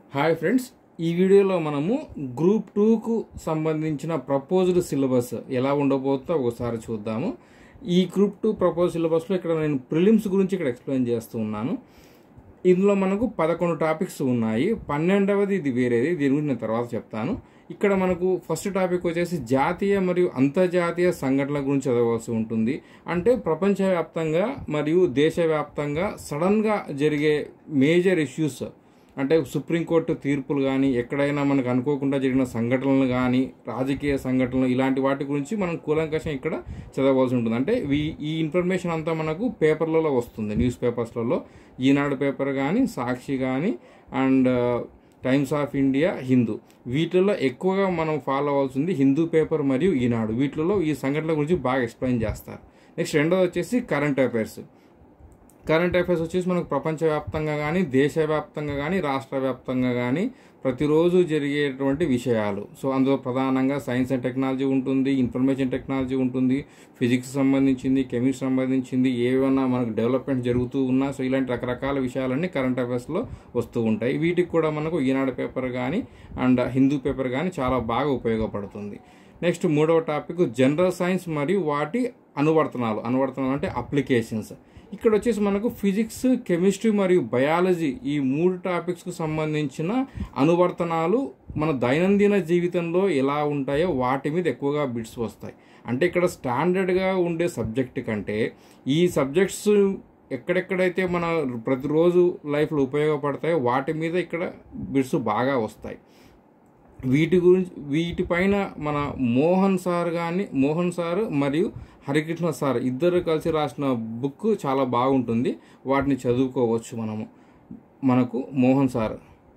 hi friends ఈ వీడియోలో మనము గ్రూప్ టూకు సంబంధించిన ప్రపోజ్డ్ సిలబస్ ఎలా ఉండబోతుందో ఒకసారి చూద్దాము ఈ గ్రూప్ టూ ప్రపోజ్ సిలబస్లో ఇక్కడ నేను ప్రిలిమ్స్ గురించి ఇక్కడ ఎక్స్ప్లెయిన్ చేస్తూ ఉన్నాను ఇందులో మనకు పదకొండు టాపిక్స్ ఉన్నాయి పన్నెండవది ఇది వేరేది దీని గురించి నేను తర్వాత చెప్తాను ఇక్కడ మనకు ఫస్ట్ టాపిక్ వచ్చేసి జాతీయ మరియు అంతర్జాతీయ సంఘటనల గురించి చదవలసి ఉంటుంది అంటే ప్రపంచవ్యాప్తంగా మరియు దేశవ్యాప్తంగా సడన్గా జరిగే మేజర్ ఇష్యూస్ అంటే సుప్రీంకోర్టు తీర్పులు కానీ ఎక్కడైనా మనకు అనుకోకుండా జరిగిన సంఘటనలు కానీ రాజకీయ సంఘటనలు ఇలాంటి వాటి గురించి మనం కూలంకషం ఇక్కడ చదవవలసి ఉంటుంది అంటే ఈ- ఈ ఇన్ఫర్మేషన్ అంతా మనకు పేపర్లలో వస్తుంది న్యూస్ పేపర్స్లలో ఈనాడు పేపర్ కానీ సాక్షి కానీ and Times of India Hindu వీటిల్లో ఎక్కువగా మనం ఫాలో అవ్వాల్సింది హిందూ పేపర్ మరియు ఈనాడు వీటిలో ఈ సంఘటనల గురించి బాగా ఎక్స్ప్లెయిన్ చేస్తారు నెక్స్ట్ రెండోది వచ్చేసి కరెంట్ అఫైర్స్ కరెంట్ అఫైర్స్ వచ్చేసి మనకు ప్రపంచవ్యాప్తంగా కానీ దేశవ్యాప్తంగా కానీ రాష్ట్ర వ్యాప్తంగా కానీ ప్రతిరోజు జరిగేటువంటి విషయాలు సో అందులో ప్రధానంగా సైన్స్ అండ్ టెక్నాలజీ ఉంటుంది ఇన్ఫర్మేషన్ టెక్నాలజీ ఉంటుంది ఫిజిక్స్ సంబంధించింది కెమిస్ట్రీ సంబంధించింది ఏమైనా మనకు డెవలప్మెంట్ జరుగుతూ ఉన్నా సో ఇలాంటి రకరకాల విషయాలన్నీ కరెంట్ అఫైర్స్లో వస్తూ ఉంటాయి వీటికి కూడా మనకు ఈనాడు పేపర్ కానీ అండ్ హిందూ పేపర్ కానీ చాలా బాగా ఉపయోగపడుతుంది నెక్స్ట్ మూడవ టాపిక్ జనరల్ సైన్స్ మరియు వాటి అనువర్తనాలు అనువర్తనాలు అంటే అప్లికేషన్స్ ఇక్కడ వచ్చేసి మనకు ఫిజిక్స్ కెమిస్ట్రీ మరియు బయాలజీ ఈ మూడు టాపిక్స్కు సంబంధించిన అనువర్తనాలు మన దైనందిన జీవితంలో ఎలా ఉంటాయో వాటి మీద ఎక్కువగా బిట్స్ వస్తాయి అంటే ఇక్కడ స్టాండర్డ్గా ఉండే సబ్జెక్ట్ కంటే ఈ సబ్జెక్ట్స్ ఎక్కడెక్కడైతే మన ప్రతిరోజు లైఫ్లో ఉపయోగపడతాయో వాటి మీద ఇక్కడ బిట్స్ బాగా వస్తాయి వీటి గురించి వీటిపైన మన మోహన్ సార్ కానీ మోహన్ సార్ మరియు హరికృష్ణ సార్ ఇద్దరు కలిసి రాసిన బుక్ చాలా బాగుంటుంది వాటిని చదువుకోవచ్చు మనము మనకు Mohan sir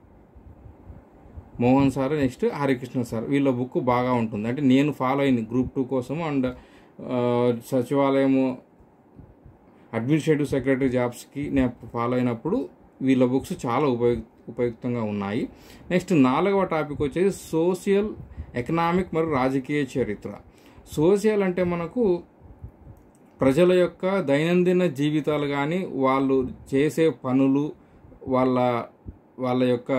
Mohan sir next Harikrishna sir వీళ్ళ బుక్ బాగా ఉంటుంది అంటే నేను ఫాలో అయింది గ్రూప్ టూ కోసం అండ్ ఆ, సచివాలయము అడ్మినిస్ట్రేటివ్ సెక్రటరీ జాబ్స్కి నేను ఫాలో అయినప్పుడు వీళ్ళ బుక్స్ చాలా ఉపయోగ ఉపయుక్తంగా ఉన్నాయి నెక్స్ట్ నాలుగవ టాపిక్ వచ్చేసి సోషల్ ఎకనామిక్ మరియు రాజకీయ చరిత్ర సోషల్ అంటే మనకు ప్రజల యొక్క దైనందిన జీవితాలు కానీ వాళ్ళు చేసే పనులు వాళ్ళ వాళ్ళ యొక్క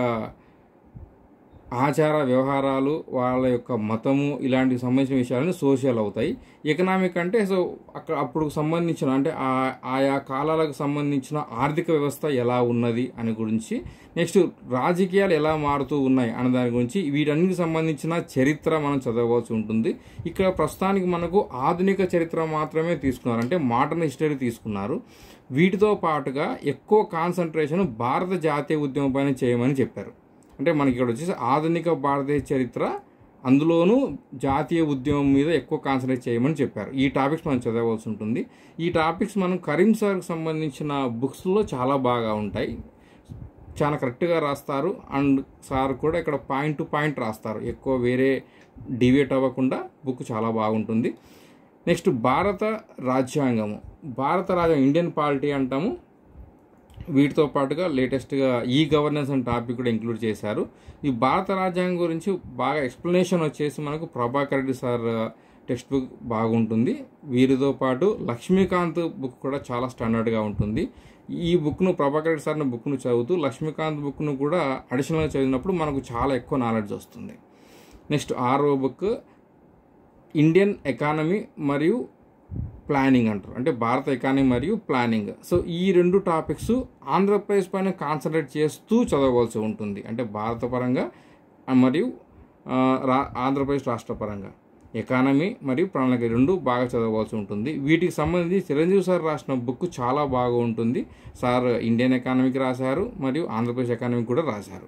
ఆచార వ్యవహారాలు వాళ్ళ యొక్క మతము ఇలాంటివి సంబంధించిన విషయాలను సోషల్ అవుతాయి ఎకనామిక్ అంటే సో అక్కడ అప్పుడు సంబంధించిన అంటే ఆ- ఆయా కాలాలకు సంబంధించిన ఆర్థిక వ్యవస్థ ఎలా ఉన్నది అని గురించి నెక్స్ట్ రాజకీయాలు ఎలా మారుతూ ఉన్నాయి అనే దాని గురించి వీటన్నిటికి సంబంధించిన చరిత్ర మనం చదవవలసి ఉంటుంది ఇక్కడ ప్రస్తుతానికి మనకు ఆధునిక చరిత్ర మాత్రమే తీసుకున్నారు అంటే మోడర్న్ హిస్టరీ తీసుకున్నారు వీటితో పాటుగా ఎక్కువ కాన్సన్ట్రేషన్ భారత జాతీయ ఉద్యమం పైన చేయమని చెప్పారు అంటే మనకి ఇక్కడ వచ్చేసి ఆధునిక భారతీయ చరిత్ర అందులోనూ జాతీయ ఉద్యమం మీద ఎక్కువ కాన్సన్ట్రేట్ చేయమని చెప్పారు ఈ టాపిక్స్ మనం చదవవలసి ఉంటుంది ఈ టాపిక్స్ మనం కరీం సార్కి సంబంధించిన బుక్స్లో చాలా బాగా ఉంటాయి చాలా కరెక్ట్గా రాస్తారు అండ్ సార్ కూడా ఇక్కడ పాయింట్ టు పాయింట్ రాస్తారు ఎక్కువ వేరే డివేట్ అవ్వకుండా బుక్ చాలా బాగుంటుంది నెక్స్ట్ భారత రాజ్యాంగము భారత రాజ్యాంగం ఇండియన్ పాలిటీ అంటాము వీటితో పాటుగా లేటెస్ట్గా ఈ గవర్నెన్స్ అనే టాపిక్ కూడా ఇంక్లూడ్ చేశారు ఈ భారత రాజ్యాంగం గురించి బాగా ఎక్స్ప్లెనేషన్ వచ్చేసి మనకు Prabhakar Reddy sir textbook బాగుంటుంది వీరితో పాటు లక్ష్మీకాంత్ బుక్ కూడా చాలా స్టాండర్డ్గా ఉంటుంది ఈ బుక్ను ప్రభాకర్ రెడ్డి సార్ బుక్ను చదువుతూ లక్ష్మీకాంత్ బుక్ను కూడా అడిషనల్గా చదివినప్పుడు మనకు చాలా ఎక్కువ నాలెడ్జ్ వస్తుంది నెక్స్ట్ ఆరో బుక్ ఇండియన్ ఎకానమీ మరియు ప్లానింగ్ అంటారు అంటే భారత ఎకానమీ మరియు ప్లానింగ్ సో ఈ రెండు టాపిక్స్ ఆంధ్రప్రదేశ్ పైన కాన్సన్ట్రేట్ చేస్తూ చదవవలసి ఉంటుంది అంటే భారత పరంగా ఆ, మరియు ఆ, రా ఆంధ్రప్రదేశ్ రాష్ట్ర పరంగా ఎకానమీ మరియు ప్రణాళిక రెండు బాగా చదవవలసి ఉంటుంది వీటికి సంబంధించి చిరంజీవి సార్ రాసిన బుక్ చాలా బాగా ఉంటుంది సార్ ఇండియన్ ఎకానమీకి రాశారు మరియు ఆంధ్రప్రదేశ్ ఎకానమీకి కూడా రాశారు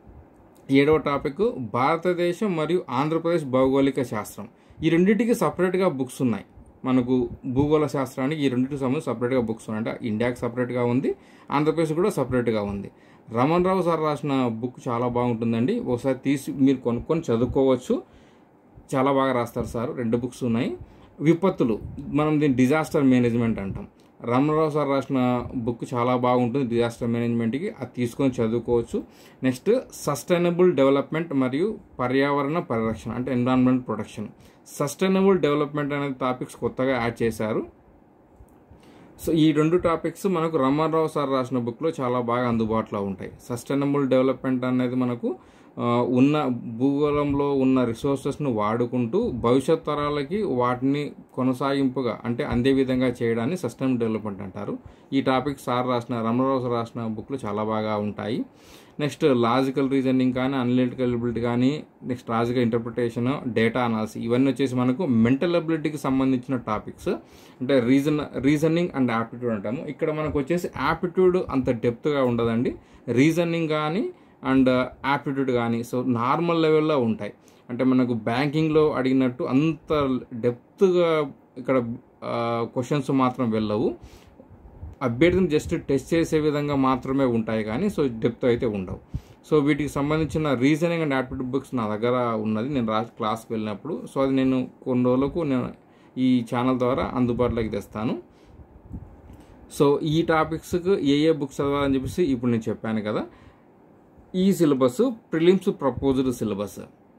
ఏడవ టాపిక్ భారతదేశం మరియు ఆంధ్రప్రదేశ్ భౌగోళిక శాస్త్రం ఈ రెండింటికి సపరేట్గా బుక్స్ ఉన్నాయి మనకు భూగోళ శాస్త్రానికి ఈ రెండింటికి సంబంధించి సపరేట్గా బుక్స్ ఉన్నాయి అంటే ఇండియాకి సపరేట్గా ఉంది ఆంధ్రప్రదేశ్ కూడా సపరేట్గా ఉంది రమణ్ రావు సార్ రాసిన బుక్ చాలా బాగుంటుందండి ఒకసారి తీసి మీరు కొనుక్కొని చదువుకోవచ్చు చాలా బాగా రాస్తారు సార్ రెండు బుక్స్ ఉన్నాయి విపత్తులు మనం దీన్ని డిజాస్టర్ మేనేజ్మెంట్ అంటాం రామరావు సార్ రాసిన బుక్ చాలా బాగుంటుంది డిజాస్టర్ మేనేజ్మెంట్కి అది తీసుకొని చదువుకోవచ్చు నెక్స్ట్ సస్టైనబుల్ డెవలప్మెంట్ మరియు పర్యావరణ పరిరక్షణ అంటే ఎన్విరాన్మెంట్ ప్రొటెక్షన్ సస్టైనబుల్ డెవలప్మెంట్ అనే టాపిక్స్ కొత్తగా యాడ్ చేశారు సో ఈ రెండు టాపిక్స్ మనకు రమణరావు సార్ రాసిన బుక్లో చాలా బాగా అందుబాటులో ఉంటాయి సస్టైనబుల్ డెవలప్మెంట్ అనేది మనకు ఆ, ఉన్న భూగోళంలో ఉన్న రిసోర్సెస్ను వాడుకుంటూ భవిష్యత్ తరాలకి వాటిని కొనసాగింపుగా అంటే అందే విధంగా చేయడాన్ని సస్టైనబుల్ డెవలప్మెంట్ అంటారు ఈ టాపిక్ సార్ రాసిన రమణరావు సార్ రాసిన బుక్లు చాలా బాగా ఉంటాయి నెక్స్ట్ లాజికల్ రీజనింగ్ కానీ అనలిటికల్ ఎబిలిటీ కానీ next logical interpretation data analysis ఇవన్నీ వచ్చేసి మనకు మెంటల్ అబిలిటీకి సంబంధించిన టాపిక్స్ అంటే రీజన్ రీజనింగ్ అండ్ యాప్టిట్యూడ్ అంటాము ఇక్కడ మనకు వచ్చేసి యాప్టిట్యూడ్ అంత డెప్త్గా ఉండదండి రీజనింగ్ కానీ అండ్ యాప్టిట్యూడ్ కానీ సో నార్మల్ లెవెల్లో ఉంటాయి అంటే మనకు బ్యాంకింగ్లో అడిగినట్టు అంత డెప్త్గా ఇక్కడ క్వశ్చన్స్ మాత్రం వెళ్ళవు అభ్యర్థిని జస్ట్ టెస్ట్ చేసే విధంగా మాత్రమే ఉంటాయి కానీ సో డెప్త్ అయితే ఉండవు సో వీటికి సంబంధించిన రీజనింగ్ అండ్ యాప్టిట్యూడ్ బుక్స్ నా దగ్గర ఉన్నది నేను రా క్లాస్కి వెళ్ళినప్పుడు సో అది నేను కొన్ని రోజులకు నేను ఈ ఛానల్ ద్వారా అందుబాటులోకి తెస్తాను సో ఈ టాపిక్స్కి ఏ ఏ బుక్స్ చదవాలని చెప్పేసి ఇప్పుడు నేను చెప్పాను కదా ఈ syllabus prelims proposed syllabus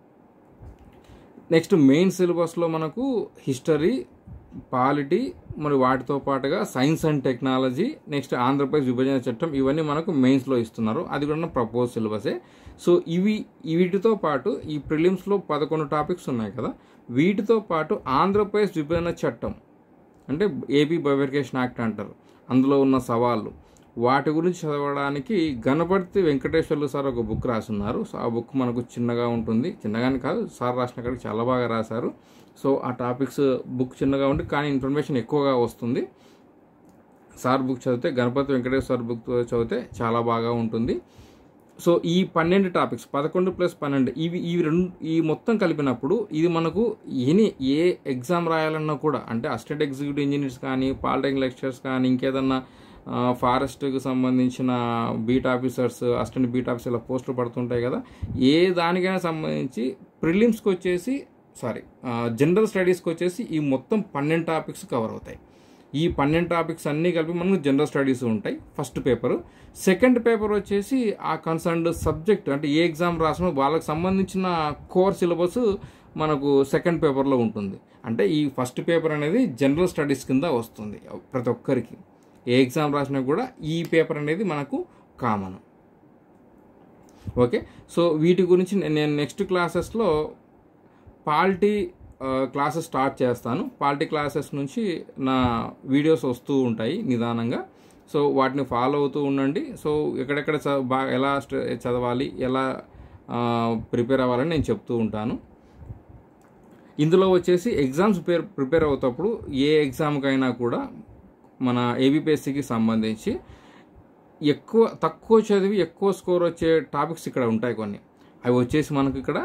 next main సిలబస్లో మనకు హిస్టరీ పాలిటీ మరి వాటితో పాటుగా science and technology next Andhra Pradesh విభజన చట్టం ఇవన్నీ మనకు మెయిన్స్లో ఇస్తున్నారు అది కూడా ప్రపోజ్ సిలబసే సో ఇవి వీటితో పాటు ఈ ప్రిలిమ్స్లో పదకొండు టాపిక్స్ ఉన్నాయి కదా వీటితో పాటు ఆంధ్రప్రదేశ్ విభజన చట్టం అంటే ఏపీ బైఫర్కేషన్ యాక్ట్ అంటారు అందులో ఉన్న సవాళ్ళు వాటి గురించి చదవడానికి గణపతి వెంకటేశ్వర్లు సార్ ఒక బుక్ రాసున్నారు సో ఆ బుక్ మనకు చిన్నగా ఉంటుంది చిన్నగానే కాదు సార్ రాసిన కాడికి చాలా బాగా రాశారు సో ఆ టాపిక్స్ బుక్ చిన్నగా ఉండి కానీ ఇన్ఫర్మేషన్ ఎక్కువగా వస్తుంది సార్ బుక్ చదివితే గణపతి వెంకటేశ్వర సార్ బుక్ చదివితే చాలా బాగా ఉంటుంది సో ఈ పన్నెండు టాపిక్స్ పదకొండు ప్లస్ పన్నెండు ఇవి ఈ రెండు ఈ మొత్తం కలిపినప్పుడు ఇది మనకు ఎనీ ఏ ఎగ్జామ్ రాయాలన్నా కూడా అంటే అసిస్టెంట్ ఎగ్జిక్యూటివ్ ఇంజనీర్స్ కానీ పాలిటెక్నిక్ లెక్చరర్స్ కానీ ఇంకేదన్నా ఫారెస్ట్కి సంబంధించిన బీట్ ఆఫీసర్స్ అసిస్టెంట్ బీట్ ఆఫీసర్ల పోస్టులు పడుతుంటాయి కదా ఏ దానికైనా సంబంధించి ప్రిలిమ్స్కి వచ్చేసి సారీ జనరల్ స్టడీస్కి వచ్చేసి ఈ మొత్తం పన్నెండు టాపిక్స్ కవర్ అవుతాయి ఈ పన్నెండు టాపిక్స్ అన్నీ కలిపి మనకు జనరల్ స్టడీస్ ఉంటాయి ఫస్ట్ పేపర్ సెకండ్ పేపర్ వచ్చేసి ఆ కన్సర్న్డ్ సబ్జెక్ట్ అంటే ఏ ఎగ్జామ్ రాసిన వాళ్ళకి సంబంధించిన కోర్ సిలబస్ మనకు సెకండ్ పేపర్లో ఉంటుంది అంటే ఈ ఫస్ట్ పేపర్ అనేది జనరల్ స్టడీస్ కింద వస్తుంది ప్రతి ఒక్కరికి ఏ ఎగ్జామ్ రాసినా కూడా ఈ పేపర్ అనేది మనకు కామన్ ఓకే సో వీటి గురించి నేను నెక్స్ట్ క్లాసెస్లో పాలిటీ క్లాసెస్ స్టార్ట్ చేస్తాను పాలిటీ క్లాసెస్ నుంచి నా వీడియోస్ వస్తూ ఉంటాయి నిదానంగా సో వాటిని ఫాలో అవుతూ ఉండండి సో ఎక్కడెక్కడ చ బాగా ఎలా స్ట- చదవాలి ఎలా ప్రిపేర్ అవ్వాలని నేను చెప్తూ ఉంటాను ఇందులో వచ్చేసి ఎగ్జామ్స్ ప్రిపేర్ ప్రిపేర్ అవుతప్పుడు ఏ ఎగ్జామ్కైనా కూడా మన ఏబిపిఎస్సికి సంబంధించి ఎక్కువ తక్కువ చదివి ఎక్కువ స్కోర్ వచ్చే టాపిక్స్ ఇక్కడ ఉంటాయి కొన్ని అవి వచ్చేసి మనకు ఇక్కడ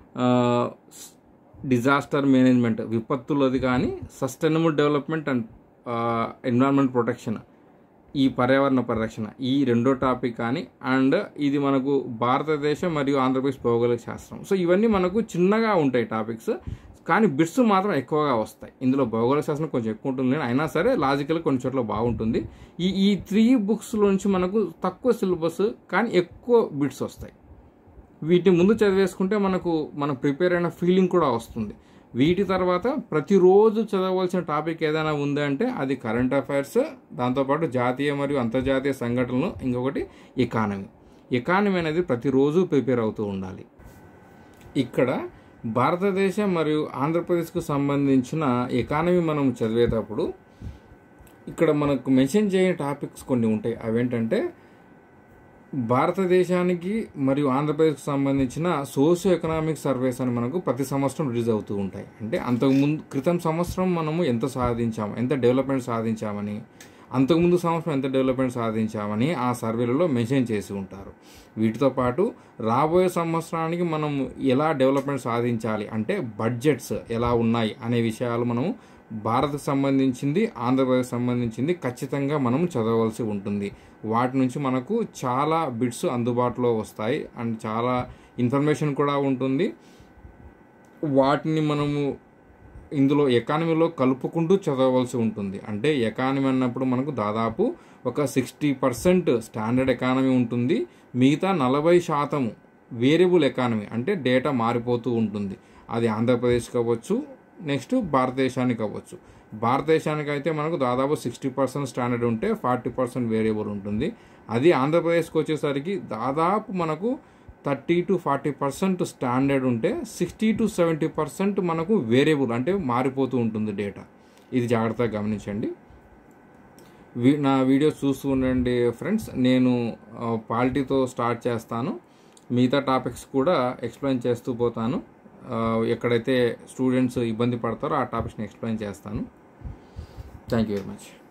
డిజాస్టర్ మేనేజ్మెంట్ విపత్తులది కానీ sustainable development and environment protection ఈ పర్యావరణ పరిరక్షణ ఈ రెండో టాపిక్ కానీ అండ్ ఇది మనకు భారతదేశం మరియు ఆంధ్రప్రదేశ్ భౌగోళిక శాస్త్రం సో ఇవన్నీ మనకు చిన్నగా ఉంటాయి టాపిక్స్ కానీ బిట్స్ మాత్రం ఎక్కువగా వస్తాయి ఇందులో భౌగోళిక శాస్త్రం కొంచెం ఎక్కువ ఉంటుంది అయినా సరే లాజికల్ కొన్ని చోట్ల బాగుంటుంది ఈ ఈ త్రీ బుక్స్లోంచి మనకు తక్కువ సిలబస్ కానీ ఎక్కువ బిట్స్ వస్తాయి వీటిని ముందు చదివేసుకుంటే మనకు మనం ప్రిపేర్ అయిన ఫీలింగ్ కూడా వస్తుంది వీటి తర్వాత ప్రతిరోజు చదవలసిన టాపిక్ ఏదైనా ఉందంటే అది కరెంట్ అఫైర్స్ దాంతోపాటు జాతీయ మరియు అంతర్జాతీయ సంఘటనలు ఇంకొకటి ఎకానమీ ఎకానమీ అనేది ప్రతిరోజు ప్రిపేర్ అవుతూ ఉండాలి ఇక్కడ భారతదేశం మరియు ఆంధ్రప్రదేశ్కు సంబంధించిన ఎకానమీ మనం చదివేటప్పుడు ఇక్కడ మనకు మెన్షన్ చేయని టాపిక్స్ కొన్ని ఉంటాయి అవేంటంటే భారతదేశానికి మరియు ఆంధ్రప్రదేశ్కి సంబంధించిన సోషియో ఎకనామిక్ సర్వేస్ అని మనకు ప్రతి సంవత్సరం రిలీజ్ అవుతూ ఉంటాయి అంటే అంతకుముందు క్రితం సంవత్సరం మనము ఎంత సాధించాము ఎంత డెవలప్మెంట్ సాధించామని అంతకుముందు సంవత్సరం ఎంత డెవలప్మెంట్ సాధించామని ఆ సర్వేలలో మెన్షన్ చేసి ఉంటారు వీటితో పాటు రాబోయే సంవత్సరానికి మనం ఎలా డెవలప్మెంట్ సాధించాలి అంటే బడ్జెట్స్ ఎలా ఉన్నాయి అనే విషయాలు మనము భారత్కు సంబంధించింది ఆంధ్రప్రదేశ్ సంబంధించింది ఖచ్చితంగా మనం చదవవలసి ఉంటుంది వాటి నుంచి మనకు చాలా బిట్స్ అందుబాటులో వస్తాయి అండ్ చాలా ఇన్ఫర్మేషన్ కూడా ఉంటుంది వాటిని మనము ఇందులో ఎకానమీలో కలుపుకుంటూ చదవవలసి ఉంటుంది అంటే ఎకానమీ అన్నప్పుడు మనకు దాదాపు ఒక సిక్స్టీ పర్సెంట్ స్టాండర్డ్ ఎకానమీ ఉంటుంది మిగతా నలభై శాతం వేరియబుల్ ఎకానమీ అంటే డేటా మారిపోతూ ఉంటుంది అది ఆంధ్రప్రదేశ్ కావచ్చు నెక్స్ట్ భారతదేశానికి అవ్వచ్చు భారతదేశానికి అయితే మనకు దాదాపు సిక్స్టీ పర్సెంట్ స్టాండర్డ్ ఉంటే ఫార్టీ పర్సెంట్ వేరియబుల్ ఉంటుంది అది ఆంధ్రప్రదేశ్కి వచ్చేసరికి దాదాపు మనకు thirty to forty percent standard ఉంటే సిక్స్టీ టు సెవెంటీ పర్సెంట్ మనకు వేరియబుల్ అంటే మారిపోతూ ఉంటుంది డేటా ఇది జాగ్రత్తగా గమనించండి వీ- నా వీడియోస్ చూస్తూ ఉండండి ఫ్రెండ్స్ నేను పాలిటీతో స్టార్ట్ చేస్తాను మిగతా టాపిక్స్ కూడా ఎక్స్ప్లెయిన్ చేస్తూ పోతాను ఆ, ఎక్కడైతే స్టూడెంట్స్ ఇబ్బంది పడతారో ఆ టాపిక్స్ని ఎక్స్ప్లెయిన్ చేస్తాను థ్యాంక్ యూ వెరీ మచ్